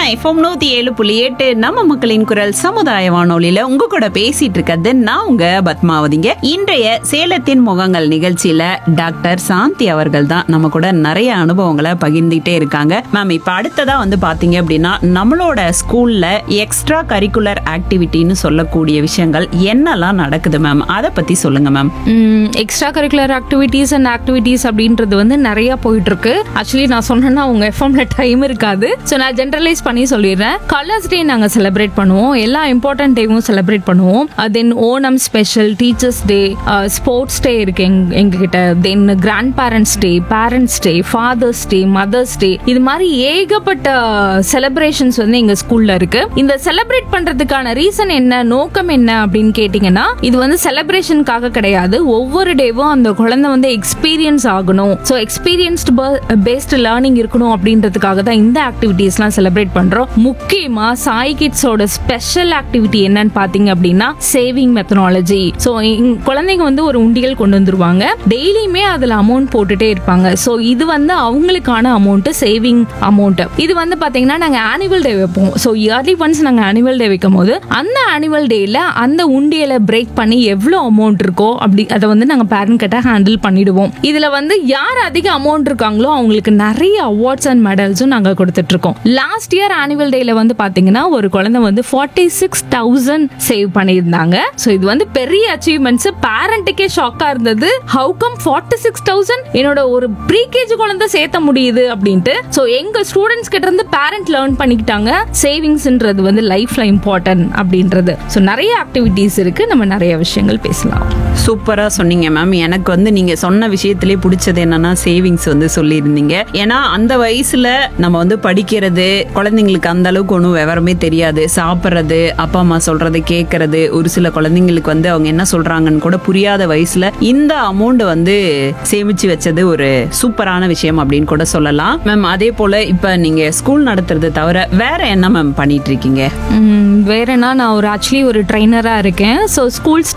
FM நூத்தி ஏழு புள்ளி எட்டு நம்ம மக்களின் குரல் சமுதாய வானொலியில உங்க கூட பேசிட்டு இருக்கிறது நான் உங்க பத்மாவதிங்க இன்றைய சேலத்தின் முகங்கள் நிகழ்ச்சியில டாக்டர் சாந்தி அவர்கள் தான் நம்ம கூட நிறைய அனுபவங்களை பகிர்ந்துட்டே இருக்காங்க மேம் இப்ப அடுத்ததா வந்து பாத்தீங்க அப்படின்னா நம்மளோட ஸ்கூல்ல எக்ஸ்ட்ரா கரிக்குலர் ஆக்டிவிட்டின்னு சொல்லக்கூடிய விஷயங்கள் என்னெல்லாம் நடக்குது மேம் அதை பத்தி சொல்லுங்க ma'am extra curricular activities and activities அப்படின்றது வந்து நிறைய போயிட்டு இருக்கு ஆக்சுவலி நான் சொன்னேன்னா உங்க எஃப்எம்ல டைம் இருக்காது ஸோ நான் ஜென்ரலைஸ் பண்ணி சொல்லிடுறேன் கலர்ஸ் டே நாங்க செலிப்ரேட் பண்ணுவோம் எல்லா இம்பார்ட்டன்ட் டேவும் செலிப்ரேட் பண்ணுவோம் then Onam special teachers day sports day இருக்கு எங்க எங்ககிட்ட then grandparents day parents day father's day mother's day இது மாதிரி ஏகப்பட்ட செலிப்ரேஷன்ஸ் வந்து எங்க ஸ்கூல்ல இருக்கு இந்த செலிப்ரேட் பண்றதுக்கான ரீசன் என்ன நோக்கம் என்ன அப்படின்னு கேட்டீங்கன்னா இது வந்து செலிப்ரேஷனுக்காக கிடையாது ஒவ்வொரு டேவும் அந்த குழந்தை வந்து எக்ஸ்பீரியன்ஸ் ஆகணும் ஸோ எக்ஸ்பீரியன்ஸ்டு பேஸ்டு லேர்னிங் இருக்கணும் அப்படின்றதுக்காக தான் இந்த ஆக்டிவிட்டீஸ்லாம் செலிப்ரேட் பண்றோம் முக்கியமா சாய் கிட்ஸோட ஸ்பெஷல் ஆக்டிவிட்டி என்னன்னு பாத்தீங்க அப்படின்னா சேவிங் மெத்தனாலஜி ஸோ குழந்தைங்க வந்து ஒரு உண்டியல் கொண்டு வந்துருவாங்க டெய்லியுமே அதுல அமௌண்ட் போட்டுட்டே இருப்பாங்க ஸோ இது வந்து அவங்களுக்கான அமௌண்ட் சேவிங் அமௌண்ட் இது வந்து பாத்தீங்கன்னா நாங்க ஆனுவல் டே வைப்போம் ஸோ இயர்லி ஒன்ஸ் நாங்க ஆனுவல் டே வைக்கும் போது அந்த ஆனுவல் டேல அந்த உண்டியலை பிரேக் பண்ணி எவ்வளவு அமௌண்ட் இருக்கோ அப்படி அதை வந்து நாங்க பேரண்ட் கிட்ட ஹேண்டில் பண்ணிடுவோம் இதுல வந்து யார் அதிக அமௌண்ட் இருக்காங்களோ அவங்களுக்கு நிறைய அவார்ட்ஸ் அண்ட் மெடல்ஸும் நாங்க கொடுத்துட்டு இருக்கோம் லாஸ்ட் இயர் ஆனுவல் டேல வந்து பாத்தீங்கன்னா ஒரு குழந்தை வந்து ஃபார்ட்டி சிக்ஸ் தௌசண்ட் சேவ் பண்ணியிருந்தாங்க ஸோ இது வந்து பெரிய அச்சீவ்மெண்ட்ஸ் பேரண்ட்டுக்கே ஷாக்கா இருந்தது how come forty six thousand என்னோட ஒரு ப்ரீகேஜி குழந்தை சேர்த்த முடியுது அப்படின்ட்டு ஸோ எங்க ஸ்டூடெண்ட்ஸ் கிட்ட இருந்து பேரண்ட் லேர்ன் பண்ணிக்கிட்டாங்க சேவிங்ஸ்ன்றது வந்து லைஃப்ல இம்பார்ட்டன்ட் அப்படின்றது ஸோ நிறைய ஆக்டிவிட்டீஸ் இருக்கு நம்ம நிறைய விஷயங்கள் பேசலாம் சூப்பரா சொன்னீங்க மேம் எனக்கு வந்து நீங்க சொன்ன விஷயத்திலே பிடிச்சது என்னன்னா சேவிங்ஸ் வந்து சொல்லியிருந்தீங்க ஏன்னா அந்த வயசுல நம்ம வந்து படிக்கிறது குழந்தைங்களுக்கு அந்த அளவுக்கு ஒன்றும் விவரமே தெரியாது சாப்பிட்றது அப்பா அம்மா சொல்றதை கேட்கறது ஒரு சில குழந்தைங்களுக்கு வந்து அவங்க என்ன சொல்றாங்கன்னு கூட புரியாத வயசுல இந்த அமௌண்ட் வந்து சேமிச்சு வச்சது ஒரு சூப்பரான விஷயம் அப்படின்னு கூட சொல்லலாம் மேம் அதே போல இப்ப நீங்க ஸ்கூல் நடத்துறது தவிர வேற என்ன மேம் பண்ணிட்டு இருக்கீங்க ம், வேற என்ன நான் ஒரு ஆக்சுவலி ஒரு ட்ரைனரா இருக்கேன் ஸோ ஸ்கூல்ஸ்